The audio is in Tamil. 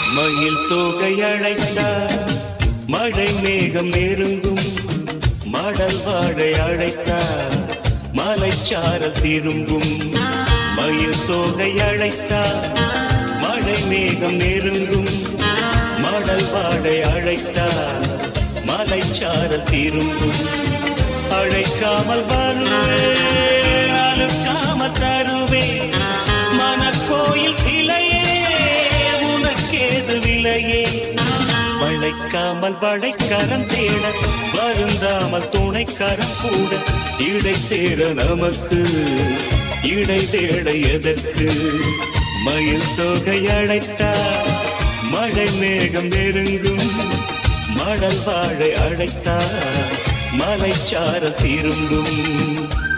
மயில் தோகை அழைத்தார் மழை மேகம் நெருங்கும் மடல் வாழை அழைத்தார் மலைச்சாரல் திரும்பும் மயில் தோகை அழைத்தார் மழை மேகம் நெருங்கும் மடல் வாழை அழைத்தார் மலைச்சாரல் திரும்பும் அழைக்காமல் வருவேன் அழுக்காமல் தருவேன் மனக்கோயில் சிலையே உனக்கேது விலையே வளைக்காமல் வளைக்கரம் தேட வருந்தாமல் துணைக்கரம் கூட இடை சேர நமக்கு இடை தேட எதற்கு மயில் தொகை அழைத்தார் மழை மேகம் நெருங்கும் மடல் வாழை அழைத்தார் மலைச்சார திரும்பும்